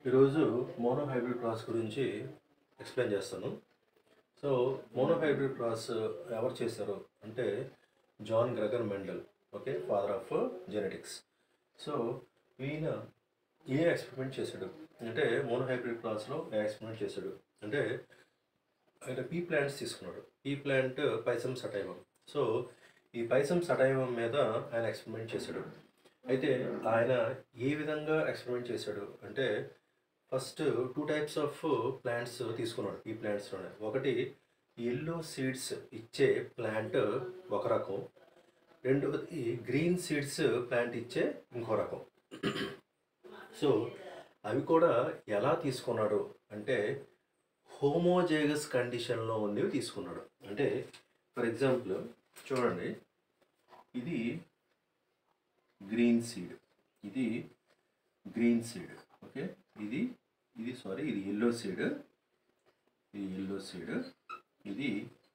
ఈరోజు monohybrid cross గురించి explain చేస్తాను సో మోనో హైబ్రిడ్ క్రాస్ ఎవరు చేశారు అంటే John Gregor Mendel okay father of genetics so ఈయన ఏ ఎక్స్పెరిమెంట్ చేశాడు అంటే మోనో హైబ్రిడ్ క్రాస్లో ఏ ఎక్స్పెరిమెంట్ చేశాడు అంటే ఆయన పీ ప్లాంట్స్ తీసుకున్నాడు pea plant pisum sativum so ఈ పైసమ్ సటైవం మీద ఆయన ఎక్స్పెరిమెంట్ చేశాడు అయితే ఆయన ఏ విధంగా ఎక్స్పెరిమెంట్ చేశాడు అంటే first two types of plants తీసుకున్నాడు ఈ ప్లాంట్స్లోనే ఒకటి ఎల్లో సీడ్స్ ఇచ్చే ప్లాంట్ ఒక రకం రెండవది గ్రీన్ సీడ్స్ ప్లాంట్ ఇచ్చే ఇంకో రకం సో అవి కూడా ఎలా తీసుకున్నాడు అంటే హోమోజేగస్ కండిషన్లో ఉన్నవి తీసుకున్నాడు అంటే ఫర్ ఎగ్జాంపుల్ చూడండి ఇది గ్రీన్ సీడ్ ఇది గ్రీన్ సీడ్ ఓకే ఇది ఇది సారీ ఇది ఎల్లో సీడ్ ఇది ఎల్లో సీడ్ ఇది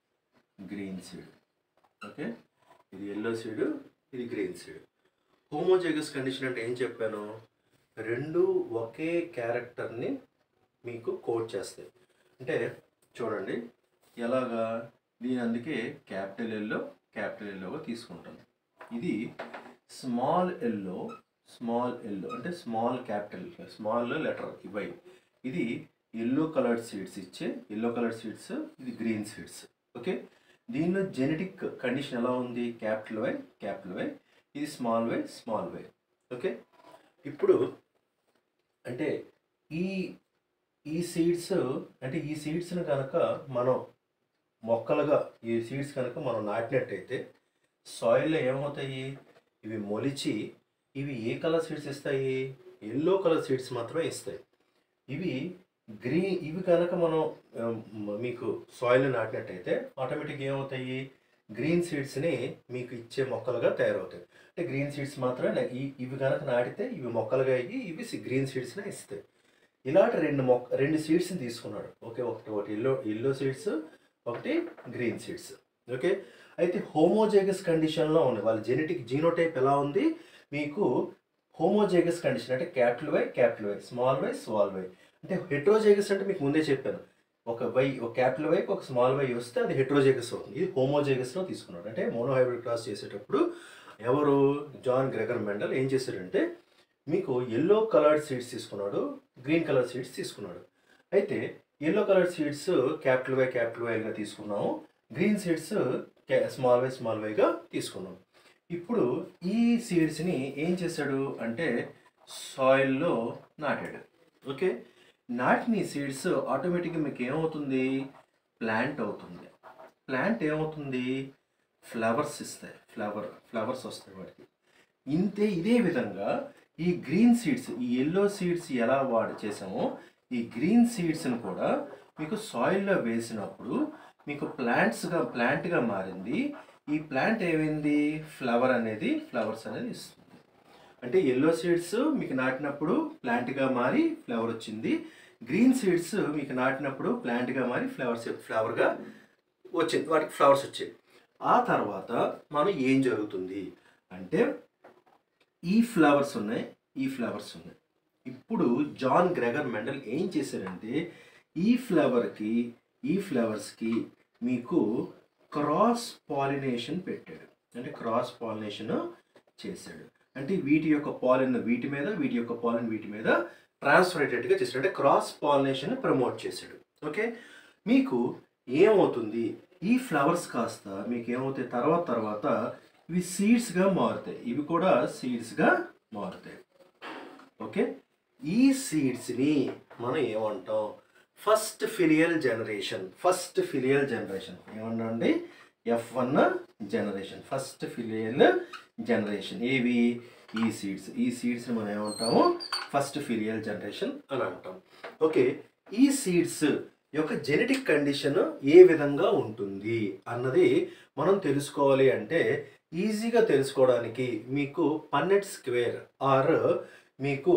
గ్రీన్ సీడ్ ఓకే ఇది ఎల్లో సీడ్ ఇది గ్రీన్ సీడ్ హోమోజైగస్ కండిషన్ అంటే ఏం చెప్పాను రెండు ఒకే క్యారెక్టర్ని మీకు కోడ్ చేస్తాయి అంటే చూడండి ఎలాగా దీని అందుకే క్యాపిటల్ ఎల్లో క్యాపిటల్ ఎల్లోగా తీసుకుంటాను ఇది స్మాల్ ఎల్లో స్మాల్ ఎల్లో అంటే స్మాల్ క్యాపిటల్ స్మాల్ లెటర్ ఇవై ఇది ఎల్లో కలర్డ్ సీడ్స్ ఇచ్చే ఎల్లో కలర్డ్ సీడ్స్ ఇది గ్రీన్ సీడ్స్ ఓకే దీనిలో జెనెటిక్ కండిషన్ ఎలా ఉంది క్యాపిటల్ వై క్యాపిటల్ వై ఇది small Y small Y okay ఇప్పుడు అంటే ఈ ఈ సీడ్స్ అంటే ఈ సీడ్స్ని కనుక మనం మొక్కలుగా ఈ సీడ్స్ కనుక మనం నాటినట్టయితే సాయిల్లో ఏమవుతాయి ఇవి మొలిచి ఇవి ఏ కలర్ సీడ్స్ ఇస్తాయి ఎల్లో కలర్ సీడ్స్ మాత్రమే ఇస్తాయి ఇవి గ్రీన్ ఇవి కనుక మనం ఆ, మ- మీకు సాయిల్ నాటినట్టయితే ఆటోమేటిక్గా ఏమవుతాయి గ్రీన్ సీడ్స్ని మీకు ఇచ్చే మొక్కలుగా తయారవుతాయి అంటే గ్రీన్ సీడ్స్ మాత్రమే నా- ఈ ఇవి కనుక నాటితే ఇవి మొక్కలుగా అయ్యి ఇవి గ్రీన్ సీడ్స్నే ఇస్తాయి ఇలాంటి రెండు మొక్క రెండు సీడ్స్ని తీసుకున్నాడు ఓకే ఒకటి ఒకటి ఎల్లో ఎల్లో సీడ్స్ ఒకటి గ్రీన్ సీడ్స్ ఓకే అయితే హోమోజైగస్ కండిషన్లో ఉంది వాళ్ళ జెనెటిక్ జీనోటైప్ ఎలా ఉంది మీకు హోమోజైగస్ కండిషన్ అంటే capital Y capital Y small Y small Y అంటే హెట్రోజైగస్ అంటే మీకు ముందే చెప్పాను ఒక వై ఒక క్యాపిటల్ వై ఒక స్మాల్ వై వస్తే అది హెట్రోజైగస్ అవుతుంది ఇది హోమోజైగస్లో తీసుకున్నాడు అంటే మోనోహైబ్రిడ్ క్రాస్ చేసేటప్పుడు ఎవరు జాన్ గ్రెగర్ మెండల్ ఏం చేశాడంటే మీకు ఎల్లో కలర్డ్ సీడ్స్ తీసుకున్నాడు గ్రీన్ కలర్ సీడ్స్ తీసుకున్నాడు అయితే yellow colour seeds capital Y capital వైగా తీసుకున్నాము green seeds small Y small వైగా తీసుకున్నాం ఇప్పుడు ఈ సీడ్స్ని ఏం చేశాడు అంటే సాయిల్లో నాటాడు ఓకే నాటిన ఈ సీడ్స్ ఆటోమేటిక్గా మీకు ఏమవుతుంది ప్లాంట్ అవుతుంది ప్లాంట్ ఏమవుతుంది ఫ్లవర్స్ ఇస్తాయి ఫ్లవర్ ఫ్లవర్స్ వస్తాయి వాటికి ఇంతే ఇదే విధంగా ఈ గ్రీన్ సీడ్స్ ఈ ఎల్లో సీడ్స్ ఎలా వాడు చేసామో ఈ గ్రీన్ సీడ్స్ని కూడా మీకు సాయిల్లో వేసినప్పుడు మీకు ప్లాంట్స్గా ప్లాంట్గా మారింది ఈ ప్లాంట్ ఏమైంది ఫ్లవర్ అనేది ఫ్లవర్స్ అనేది ఇస్తుంది అంటే ఎల్లో సీడ్స్ మీకు నాటినప్పుడు ప్లాంట్గా మారి ఫ్లవర్ వచ్చింది గ్రీన్ సీడ్స్ మీకు నాటినప్పుడు ప్లాంట్గా మారి ఫ్లవర్స్ ఫ్లవర్గా వచ్చింది వాటికి ఫ్లవర్స్ వచ్చాయి ఆ తర్వాత మనం ఏం జరుగుతుంది అంటే ఈ ఫ్లవర్స్ ఉన్నాయి ఈ ఫ్లవర్స్ ఉన్నాయి ఇప్పుడు జాన్ గ్రెగర్ మెండల్ ఏం చేశారంటే ఈ ఫ్లవర్కి ఈ ఫ్లవర్స్కి మీకు క్రాస్ పాలినేషన్ పెట్టాడు అంటే క్రాస్ పాలినేషన్ చేశాడు అంటే వీటి యొక్క పాలిన్ వీటి మీద వీటి యొక్క పాలిన్ వీటి మీద ట్రాన్స్ఫర్ అయ్యేటట్టుగా చేశాడు అంటే క్రాస్ పాలినేషన్ ప్రమోట్ చేశాడు ఓకే మీకు ఏమవుతుంది ఈ ఫ్లవర్స్ కాస్త మీకు ఏమవుతాయి తర్వాత తర్వాత ఇవి సీడ్స్గా మారుతాయి ఇవి కూడా సీడ్స్గా మారుతాయి ఓకే ఈ సీడ్స్ని మనం ఏమంటాం first filial generation first filial generation ఏమన్నాండి F one generation first filial generation ఏవి ఈ సీడ్స్ ఈ సీడ్స్ని మనం ఏమంటాము ఫస్ట్ ఫిలియల్ జనరేషన్ అని అంటాం ఓకే ఈ సీడ్స్ యొక్క జెనెటిక్ కండిషన్ ఏ విధంగా ఉంటుంది అన్నది మనం తెలుసుకోవాలి అంటే ఈజీగా తెలుసుకోవడానికి మీకు పన్నెట్ స్క్వేర్ ఆర్ మీకు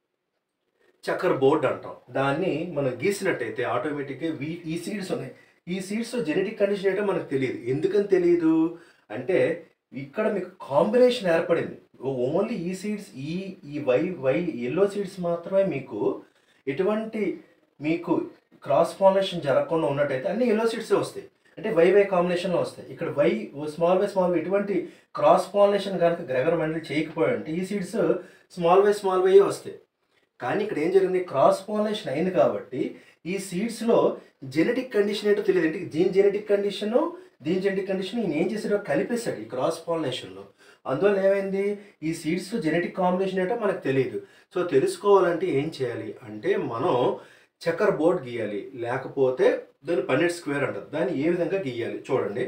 చక్కర్ బోర్డ్ అంటాం దాన్ని మనం గీసినట్టయితే ఆటోమేటిక్గా వీ ఈ సీడ్స్ ఉన్నాయి ఈ సీడ్స్ జెనెటిక్ కండిషన్ ఏంటో మనకు తెలియదు ఎందుకని తెలియదు అంటే ఇక్కడ మీకు కాంబినేషన్ ఏర్పడింది ఓన్లీ ఈ సీడ్స్ ఈ ఈ వై వై ఎల్లో సీడ్స్ మాత్రమే మీకు ఎటువంటి మీకు క్రాస్ పాలినేషన్ జరగకుండా ఉన్నట్టయితే అన్ని ఎల్లో సీడ్సే వస్తాయి అంటే వై వై కాంబినేషన్లో వస్తాయి ఇక్కడ Y small Y small Y ఎటువంటి క్రాస్ పాలినేషన్ కనుక గ్రెగర్ మెండల్ చేయకపోయి అంటే ఈ seeds small Y small Y వస్తాయి కానీ ఇక్కడ ఏం జరిగింది క్రాస్ పాలినేషన్ అయింది కాబట్టి ఈ సీడ్స్లో జెనెటిక్ కండిషన్ ఏంటో తెలియదు అంటే దీని జెనెటిక్ కండిషన్ దీని జెనెటిక్ కండిషన్ ఈయన ఏం చేసాడో కలిపేశాడు ఈ క్రాస్ పాలినేషన్లో అందువల్ల ఏమైంది ఈ సీడ్స్లో జెనెటిక్ కాంబినేషన్ ఏంటో మనకు తెలియదు సో తెలుసుకోవాలంటే ఏం చేయాలి అంటే మనం చక్కర్ బోర్డ్ గీయాలి లేకపోతే దాన్ని పన్నెట్ స్క్వేర్ అంటారు దాన్ని ఏ విధంగా గీయాలి చూడండి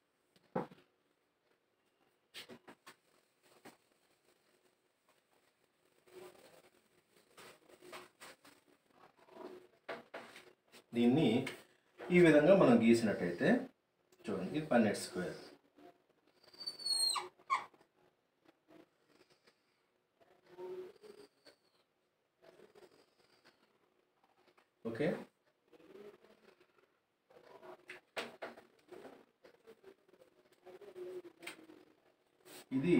దీన్ని ఈ విధంగా మనం గీసినట్టయితే చూడండి ఇది పన్నెట్ స్క్వేర్ ఓకే ఇది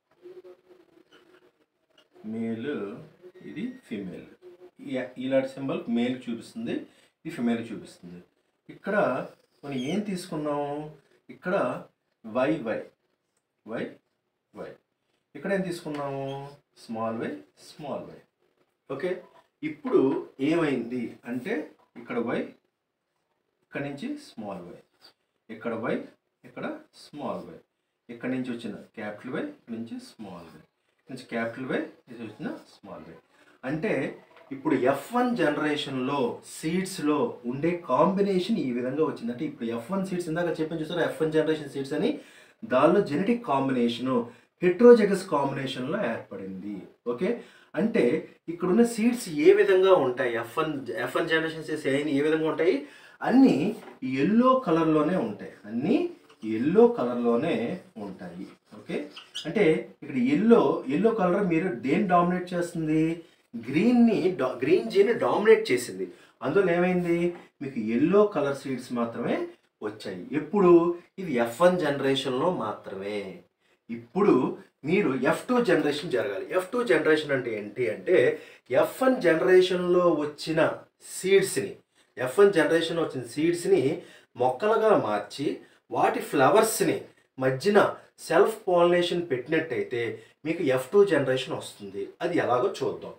మేల్ ఇది ఫీమేల్ ఇలాంటి సింబల్ మేల్ చూపిస్తుంది ఇది ఫిమేల్ చూపిస్తుంది ఇక్కడ మనం ఏం తీసుకున్నాము ఇక్కడ వై వై వై వై ఇక్కడ ఏం తీసుకున్నాము small Y small Y okay ఇప్పుడు ఏమైంది అంటే ఇక్కడ వై ఇక్కడ నుంచి స్మాల్ వై ఇక్కడ వై ఇక్కడ స్మాల్ వై ఇక్కడ నుంచి వచ్చిన క్యాపిటల్ వై ఇక్కడ నుంచి స్మాల్ వై నుంచి క్యాపిటల్ వై ఇది వచ్చిన స్మాల్ వై అంటే ఇప్పుడు ఎఫ్ వన్ జనరేషన్లో సీడ్స్లో ఉండే కాంబినేషన్ ఈ విధంగా వచ్చింది అంటే ఇప్పుడు ఎఫ్ వన్ సీడ్స్ ఇందాక చెప్పని చూసారా ఎఫ్ వన్ జనరేషన్ సీడ్స్ అని దానిలో జెనెటిక్ కాంబినేషను హెట్రోజెగస్ కాంబినేషన్లో ఏర్పడింది ఓకే అంటే ఇక్కడున్న సీడ్స్ ఏ విధంగా ఉంటాయి F one F one generation seeds ఏ విధంగా ఉంటాయి అన్నీ ఎల్లో కలర్లోనే ఉంటాయి అన్నీ ఎల్లో కలర్లోనే ఉంటాయి ఓకే అంటే ఇక్కడ ఎల్లో ఎల్లో కలర్ మీరు దేన్ని డామినేట్ చేస్తుంది గ్రీన్ని డా గ్రీన్ జీని డామినేట్ చేసింది అందులో ఏమైంది మీకు ఎల్లో కలర్ సీడ్స్ మాత్రమే వచ్చాయి ఎప్పుడు ఇది ఎఫ్ వన్ జనరేషన్లో మాత్రమే ఇప్పుడు మీరు ఎఫ్ టూ జనరేషన్ జరగాలి ఎఫ్ టూ జనరేషన్ అంటే ఏంటి అంటే ఎఫ్ వన్ జనరేషన్లో వచ్చిన సీడ్స్ని ఎఫ్ వన్ జనరేషన్లో వచ్చిన సీడ్స్ని మొక్కలుగా మార్చి వాటి ఫ్లవర్స్ని మధ్యన సెల్ఫ్ పాలినేషన్ పెట్టినట్టయితే మీకు ఎఫ్ టూ జనరేషన్ వస్తుంది అది ఎలాగో చూద్దాం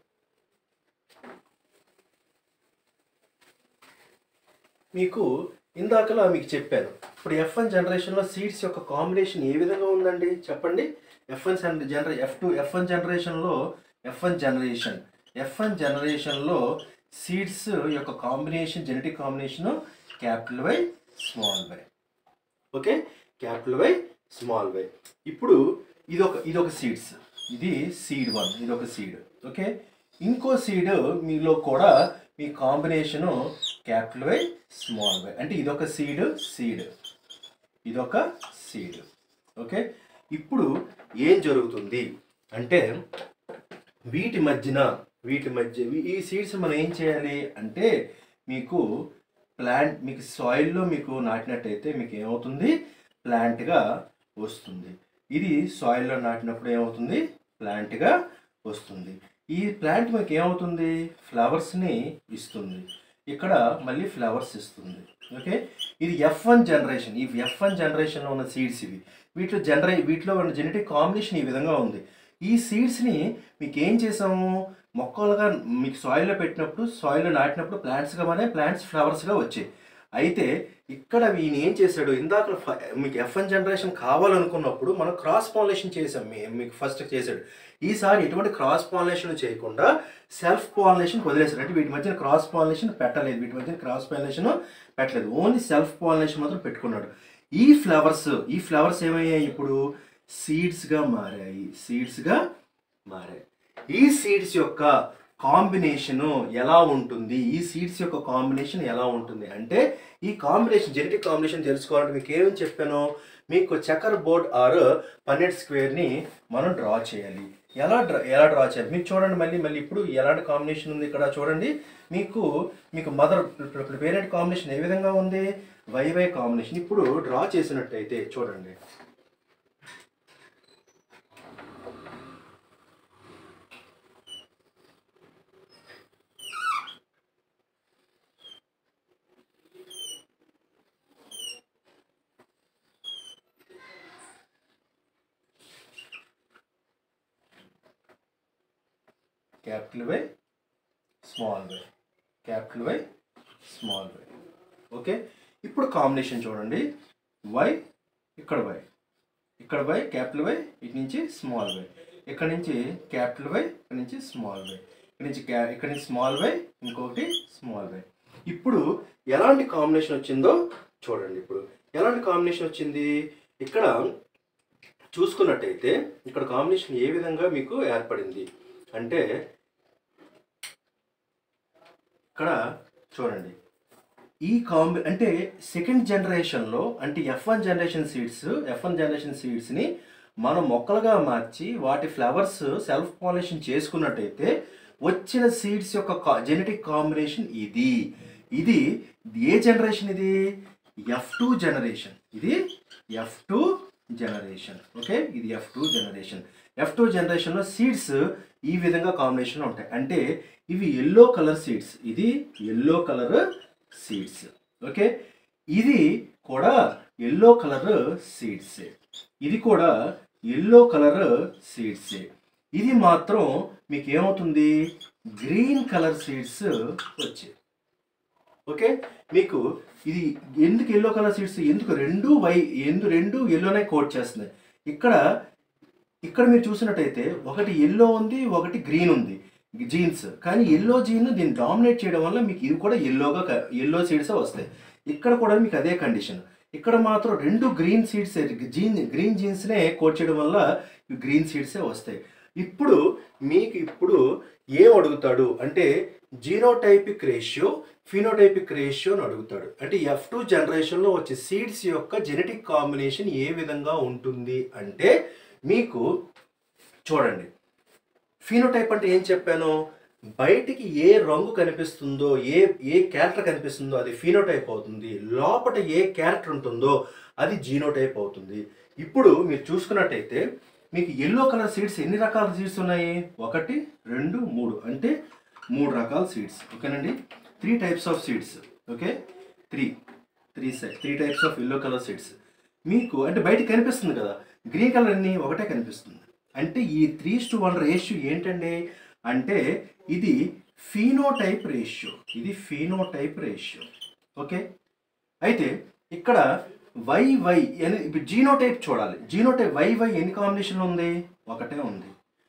మీకు ఇందాకలా మీకు చెప్పాను ఇప్పుడు ఎఫ్ వన్ జనరేషన్లో సీడ్స్ యొక్క కాంబినేషన్ ఏ విధంగా ఉందండి చెప్పండి ఎఫ్ వన్ జనరే ఎఫ్ టూ ఎఫ్ వన్ జనరేషన్లో F one generation F one జనరేషన్లో సీడ్స్ యొక్క combination genetic combination capital Y small Y okay capital Y small Y ఇప్పుడు ఇది ఒక ఇది ఒక సీడ్స్ ఇది సీడ్ వన్ ఇది ఒక సీడ్ ఓకే ఇంకో సీడ్ మీలో కూడా మీ combination capital Y small Y అంటే ఇదొక సీడ్ సీడ్ ఇదొక సీడ్ ఓకే ఇప్పుడు ఏం జరుగుతుంది అంటే వీటి మధ్యన వీటి మధ్య ఈ సీడ్స్ మనం ఏం చేయాలి అంటే మీకు ప్లాంట్ మీకు సాయిల్లో మీకు నాటినట్టయితే మీకు ఏమవుతుంది ప్లాంట్గా వస్తుంది ఇది సాయిల్లో నాటినప్పుడు ఏమవుతుంది ప్లాంట్గా వస్తుంది ఈ ప్లాంట్ మీకు ఏమవుతుంది ఫ్లవర్స్ని ఇస్తుంది ఇక్కడ మళ్ళీ ఫ్లవర్స్ ఇస్తుంది ఓకే ఇది ఎఫ్ వన్ జనరేషన్ ఈ ఎఫ్ వన్ జనరేషన్లో ఉన్న సీడ్స్ ఇవి వీటిలో జనరే వీటిలో ఉన్న జెనెటిక్ కాంబినేషన్ ఈ విధంగా ఉంది ఈ సీడ్స్ని మీకు ఏం చేసాము మొక్కలుగా మీకు సాయిల్లో పెట్టినప్పుడు సాయిల్లో నాటినప్పుడు ప్లాంట్స్గా మానే ప్లాంట్స్ ఫ్లవర్స్గా వచ్చాయి అయితే ఇక్కడ ఈయన ఏం చేశాడు ఇందాక ఫ- మీకు ఎఫ్ వన్ జనరేషన్ కావాలనుకున్నప్పుడు మనం క్రాస్ పాలినేషన్ చేసాం మీ మీకు ఫస్ట్ చేశాడు ఈసారి ఎటువంటి క్రాస్ పాలినేషన్ చేయకుండా సెల్ఫ్ పాలినేషన్ వదిలేశాడు అంటే వీటి మధ్యన క్రాస్ పాలినేషన్ పెట్టలేదు వీటి మధ్యన క్రాస్ పాలినేషన్ పెట్టలేదు ఓన్లీ సెల్ఫ్ పాలినేషన్ మాత్రం పెట్టుకున్నాడు ఈ ఫ్లవర్స్ ఈ ఫ్లవర్స్ ఏమయ్యాయి ఇప్పుడు సీడ్స్గా మారాయి సీడ్స్గా మారాయి ఈ సీడ్స్ యొక్క కాంబినేషను ఎలా ఉంటుంది ఈ సీడ్స్ యొక్క కాంబినేషన్ ఎలా ఉంటుంది అంటే ఈ కాంబినేషన్ జెనెటిక్ కాంబినేషన్ తెలుసుకోవాలంటే మీకు ఏమని చెప్పాను మీకు చక్కర్ బోర్డ్ ఆర్ పన్నెట్ స్క్వేర్ని మనం డ్రా చేయాలి ఎలా డ్రా ఎలా డ్రా చేయాలి మీరు చూడండి మళ్ళీ మళ్ళీ ఇప్పుడు ఎలాంటి కాంబినేషన్ ఉంది ఇక్కడ చూడండి మీకు మీకు మదర్ పేరెంట్ కాంబినేషన్ ఏ విధంగా ఉంది వై వై కాంబినేషన్ ఇప్పుడు డ్రా చేసినట్టయితే చూడండి capital Y small Y capital Y small Y okay ఇప్పుడు కాంబినేషన్ చూడండి వై ఇక్కడ వై ఇక్కడ వై క్యాపిటల్ వై ఇటు నుంచి స్మాల్ వై ఇక్కడ నుంచి క్యాపిటల్ వై ఇక్కడ నుంచి స్మాల్ వై ఇక్కడ నుంచి క్యా ఇక్కడ నుంచి స్మాల్ వై ఇంకొకటి స్మాల్ వై ఇప్పుడు ఎలాంటి కాంబినేషన్ వచ్చిందో చూడండి ఇప్పుడు ఎలాంటి కాంబినేషన్ వచ్చింది ఇక్కడ చూసుకున్నట్టయితే ఇక్కడ కాంబినేషన్ ఏ విధంగా మీకు ఏర్పడింది అంటే ఇక్కడ చూడండి ఈ కాంబి అంటే సెకండ్ జనరేషన్లో అంటే F one generation seeds F one generation సీడ్స్ని మనం మొక్కలుగా మార్చి వాటి ఫ్లవర్స్ సెల్ఫ్ పాలిషన్ చేసుకున్నట్టయితే వచ్చిన సీడ్స్ యొక్క జెనెటిక్ కాంబినేషన్ ఇది ఇది ఏ జనరేషన్ ఇది ఎఫ్ టూ జనరేషన్ ఇది ఎఫ్ టూ జనరేషన్ ఓకే ఇది F two generation F two జనరేషన్లో సీడ్స్ ఈ విధంగా కాంబినేషన్లో ఉంటాయి అంటే ఇవి ఎల్లో కలర్ సీడ్స్ ఇది ఎల్లో కలర్ సీడ్స్ ఓకే ఇది కూడా ఎల్లో కలర్ సీడ్స్ ఇది కూడా ఎల్లో కలర్ సీడ్స్ ఇది మాత్రం మీకు ఏమవుతుంది గ్రీన్ కలర్ సీడ్స్ వచ్చాయి ఓకే మీకు ఇది ఎందుకు ఎల్లో కలర్ సీడ్స్ ఎందుకు రెండు వై ఎందు రెండు ఎల్లోనే కోట్ చేస్తున్నాయి ఇక్కడ ఇక్కడ మీరు చూసినట్టయితే ఒకటి ఎల్లో ఉంది ఒకటి గ్రీన్ ఉంది జీన్స్ కానీ ఎల్లో జీన్ దీన్ని డామినేట్ చేయడం వల్ల మీకు ఇది కూడా ఎల్లోగా ఎల్లో సీడ్స్ వస్తాయి ఇక్కడ కూడా మీకు అదే కండిషన్ ఇక్కడ మాత్రం రెండు గ్రీన్ సీడ్స్ జీన్ గ్రీన్ జీన్స్నే కోట్ చేయడం వల్ల గ్రీన్ సీడ్సే వస్తాయి ఇప్పుడు మీకు ఇప్పుడు ఏం అడుగుతాడు అంటే జీనోటైపిక్ రేషియో ఫినోటైపిక్ రేషియో అని అడుగుతాడు అంటే ఎఫ్ టూ జనరేషన్లో వచ్చే సీడ్స్ యొక్క జెనెటిక్ కాంబినేషన్ ఏ విధంగా ఉంటుంది అంటే మీకు చూడండి ఫినోటైప్ అంటే ఏం చెప్పాను బయటికి ఏ రంగు కనిపిస్తుందో ఏ ఏ క్యారెక్టర్ కనిపిస్తుందో అది ఫినోటైప్ అవుతుంది లోపల ఏ క్యారెక్టర్ ఉంటుందో అది జీనోటైప్ అవుతుంది ఇప్పుడు మీరు చూసుకున్నట్టయితే మీకు ఎల్లో కలర్ సీడ్స్ ఎన్ని రకాల సీడ్స్ ఉన్నాయి ఒకటి రెండు మూడు అంటే మూడు రకాల సీడ్స్ ఓకేనండి three types of seeds okay three three సై three types of yellow colour seeds మీకు అంటే బయట కనిపిస్తుంది కదా గ్రీన్ కలర్ అన్ని ఒకటే కనిపిస్తుంది అంటే ఈ త్రీ టు వన్ రేషియో ఏంటండి అంటే ఇది ఫీనోటైప్ రేషియో ఇది ఫీనోటైప్ రేషియో ఓకే అయితే ఇక్కడ వై వై అని ఇప్పుడు జీనోటైప్ చూడాలి జీనోటైప్ వై వై ఎన్ని కాంబినేషన్లో ఉంది ఒకటే ఉంది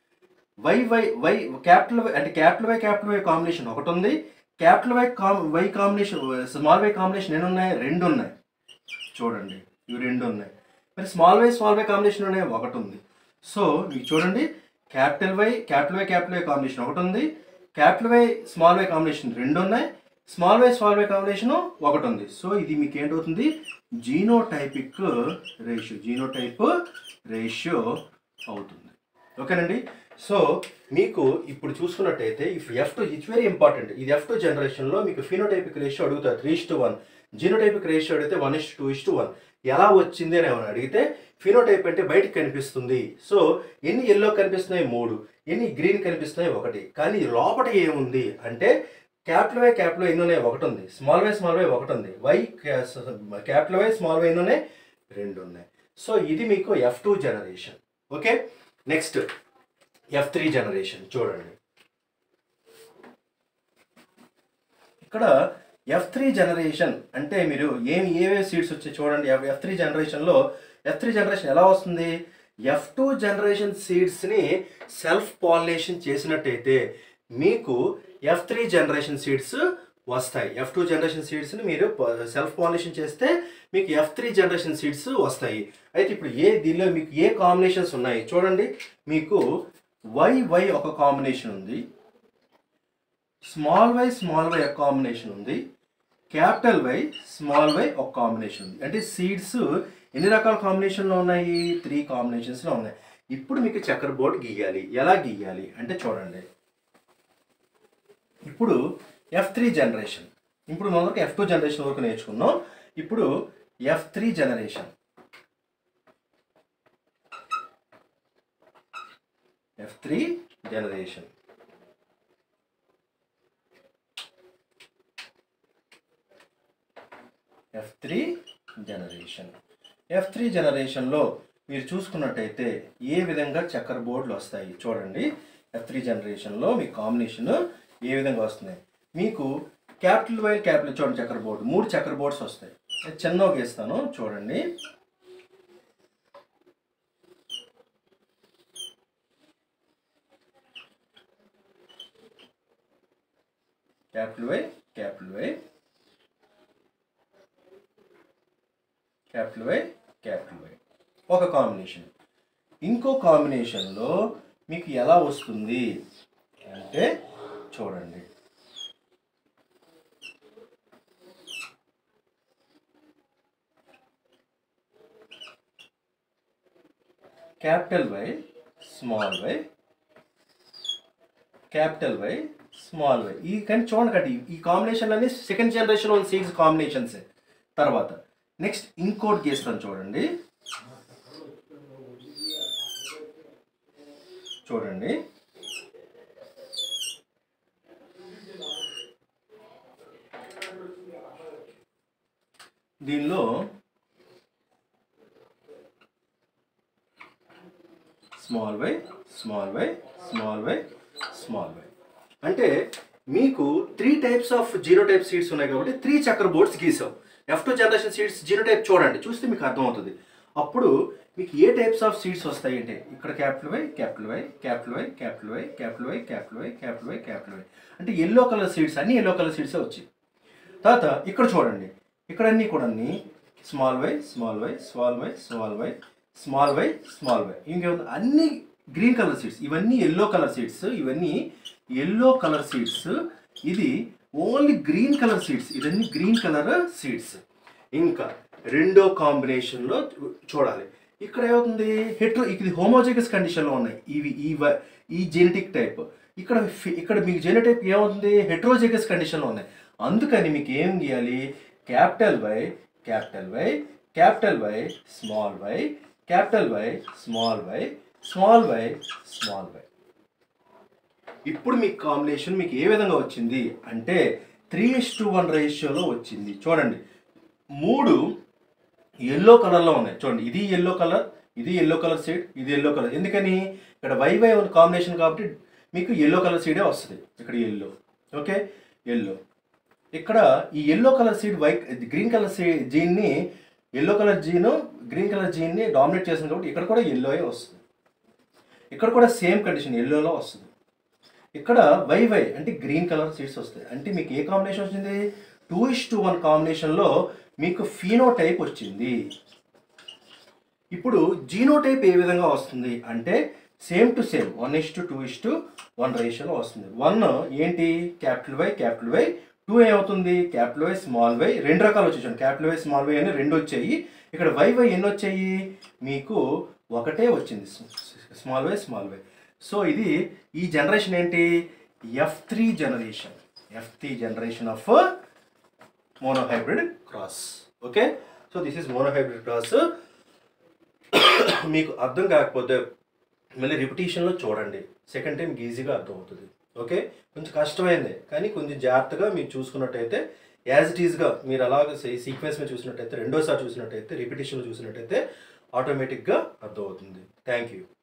Y Y Y capital Y అంటే capital Y capital Y combination ఒకటి ఉంది క్యాపిటల్ వై కాం Y combination small Y combination ఎన్ని ఉన్నాయి రెండు ఉన్నాయి చూడండి ఇవి రెండు ఉన్నాయి మరి small Y small Y combination ఉన్నాయి ఒకటి ఉంది సో మీకు చూడండి capital Y capital Y capital Y combination ఒకటి ఉంది capital Y small Y combination రెండు ఉన్నాయి small Y small Y combination ఒకటి ఉంది సో ఇది మీకు ఏంటవుతుంది జీనోటైపిక్ రేషియో జీనోటైప్ రేషియో అవుతుంది ఓకేనండి సో మీకు ఇప్పుడు చూసుకున్నట్టయితే if F two it's very important ఇది ఎఫ్ టూ జనరేషన్లో మీకు ఫినోటైపిక్ రేషియో అడుగుతారు three is to one genotypic ratio అడిగితే one is two is to one ఎలా వచ్చింది అని ఏమైనా అడిగితే ఫినోటైప్ అంటే బయటకు కనిపిస్తుంది సో ఎన్ని ఎల్లో కనిపిస్తున్నాయి మూడు ఎన్ని గ్రీన్ కనిపిస్తున్నాయి ఒకటి కానీ లోపల ఏముంది అంటే క్యాపిటల్ వై క్యాపిటల్ వై ఎన్నోనే ఒకటి ఉంది స్మాల్ వై స్మాల్ వై ఒకటి ఉంది Y capital Y small Y ఎన్నోనే రెండు ఉన్నాయి సో ఇది మీకు F two generation okay next F three generation చూడండి ఇక్కడ ఎఫ్ త్రీ జనరేషన్ అంటే మీరు ఏమి ఏవే సీడ్స్ వచ్చాయి చూడండి ఎఫ్ త్రీ జనరేషన్లో ఎఫ్ త్రీ జనరేషన్ ఎలా వస్తుంది ఎఫ్ టూ జనరేషన్ సీడ్స్ని సెల్ఫ్ పాలినేషన్ చేసినట్టయితే మీకు ఎఫ్ త్రీ జనరేషన్ సీడ్స్ వస్తాయి ఎఫ్ టూ జనరేషన్ సీడ్స్ని మీరు సెల్ఫ్ పాలినేషన్ చేస్తే మీకు ఎఫ్ త్రీ జనరేషన్ సీడ్స్ వస్తాయి అయితే ఇప్పుడు ఏ దీనిలో మీకు ఏ కాంబినేషన్స్ ఉన్నాయి చూడండి మీకు వై వై ఒక కాంబినేషన్ ఉంది స్మాల్ వై స్మాల్ వై ఒక కాంబినేషన్ ఉంది క్యాపిటల్ వై స్మాల్ వై ఒక కాంబినేషన్ ఉంది అంటే సీడ్స్ ఎన్ని రకాల కాంబినేషన్లో ఉన్నాయి త్రీ కాంబినేషన్స్లో ఉన్నాయి ఇప్పుడు మీకు చక్కర్ బోర్డ్ గీయాలి ఎలా గీయాలి అంటే చూడండి ఇప్పుడు ఎఫ్ త్రీ జనరేషన్ ఇప్పుడు మొదటి ఎఫ్ టూ జనరేషన్ వరకు నేర్చుకున్నాం ఇప్పుడు F three generation F three generation F three generation F three జనరేషన్లో మీరు చూసుకున్నట్టయితే ఏ విధంగా చక్కర్ బోర్డులు వస్తాయి చూడండి ఎఫ్ త్రీ జనరేషన్లో మీ కాంబినేషన్ ఏ విధంగా వస్తుంది మీకు క్యాపిటల్ వైల్ క్యాపిటల్ చూడండి చక్కెర బోర్డు మూడు చక్కెర బోర్డ్స్ వస్తాయి నేను చిన్నగా గీస్తాను చూడండి capital Y capital Y capital Y capital Y ఒక కాంబినేషన్ ఇంకో కాంబినేషన్లో మీకు ఎలా వస్తుంది అంటే చూడండి capital Y small Y capital Y small Y ఈ కానీ చూడండి కట్టి ఈ కాంబినేషన్ అన్ని second generation one seeds combinations తర్వాత నెక్స్ట్ ఇంకోటి గీస్తాను చూడండి చూడండి దీనిలో small Y small Y small Y small Y అంటే మీకు three types of zero type seeds ఉన్నాయి కాబట్టి three checkerboards గీసాం F two generation seeds zero type చూడండి చూస్తే మీకు అర్థమవుతుంది అప్పుడు మీకు ఏ టైప్స్ ఆఫ్ సీడ్స్ వస్తాయి అంటే ఇక్కడ capital Y capital Y capital Y capital Y capital Y capital Y capital Y capital Y అంటే ఎల్లో కలర్ సీడ్స్ అన్ని ఎల్లో కలర్ సీడ్సే వచ్చాయి తర్వాత ఇక్కడ చూడండి ఇక్కడ అన్ని కూడా అన్ని small Y small Y small Y small Y small Y small Y ఇంకేముంది అన్ని గ్రీన్ కలర్ సీడ్స్ ఇవన్నీ ఎల్లో కలర్ సీడ్స్ ఇవన్నీ ఎల్లో కలర్ సీడ్స్ ఇది ఓన్లీ గ్రీన్ కలర్ సీడ్స్ ఇవన్నీ గ్రీన్ కలర్ సీడ్స్ ఇంకా రెండో కాంబినేషన్లో చూడాలి ఇక్కడ ఏమవుతుంది హెట్రో ఇది హోమోజైగస్ కండిషన్లో ఉన్నాయి ఇవి ఈ వ- ఈ జెనెటిక్ టైప్ ఇక్కడ ఫి- ఇక్కడ మీకు జెనెటైప్ ఏమవుతుంది హెట్రోజైగస్ కండిషన్లో ఉన్నాయి అందుకని మీకు ఏం గీయాలి capital Y capital Y capital Y small Y capital Y small Y small Y small Y ఇప్పుడు మీకు కాంబినేషన్ మీకు ఏ విధంగా వచ్చింది అంటే త్రీ ఇస్ టు వన్ రేషియోలో వచ్చింది చూడండి మూడు ఎల్లో కలర్లో ఉన్నాయి చూడండి ఇది ఎల్లో కలర్ ఇది ఎల్లో కలర్ సీడ్ ఇది ఎల్లో కలర్ ఎందుకని ఇక్కడ వై వై ఉన్న కాంబినేషన్ కాబట్టి మీకు ఎల్లో కలర్ సీడే వస్తుంది ఇక్కడ ఎల్లో ఓకే ఎల్లో ఇక్కడ ఈ yellow colour seed white green colour సీ జీన్ని yellow colour gene green colour జీన్ని డామినేట్ చేస్తుంది కాబట్టి ఇక్కడ కూడా ఎల్లోయే వస్తుంది ఇక్కడ కూడా సేమ్ కండిషన్ ఎల్లోలో వస్తుంది ఇక్కడ వై వై అంటే గ్రీన్ కలర్ సీడ్స్ వస్తాయి అంటే మీకు ఏ కాంబినేషన్ వచ్చింది టూ ఇస్ టు వన్ కాంబినేషన్లో మీకు ఫీనో టైప్ వచ్చింది ఇప్పుడు జీనో టైప్ ఏ విధంగా వస్తుంది అంటే same to same one is to two is to one రేషియోలో వస్తుంది వన్ ఏంటి capital Y capital Y two ఏమవుతుంది క్యాపిటల్ వై స్మాల్ వై రెండు రకాలు వచ్చేసాను క్యాపిటల్ వై స్మాల్ వై అని రెండు వచ్చాయి ఇక్కడ వై వై ఎన్ని వచ్చాయి మీకు ఒకటే వచ్చింది small Y small Y so ఇది ఈ జనరేషన్ ఏంటి F three generation F three generation of monohybrid cross okay so this is monohybrid cross మీకు అర్థం కాకపోతే మళ్ళీ రిపిటేషన్లో చూడండి సెకండ్ టైం ఈజీగా అర్థం అవుతుంది ఓకే కొంచెం కష్టమైంది కానీ కొంచెం జాగ్రత్తగా మీరు చూసుకున్నట్టయితే యాజ్ ఇట్ ఈస్గా మీరు అలాగ సీక్వెన్స్ మీద చూసినట్టయితే రెండోసారి చూసినట్టయితే రిపిటేషన్లో చూసినట్టయితే ఆటోమేటిక్గా అర్థమవుతుంది థ్యాంక్ యూ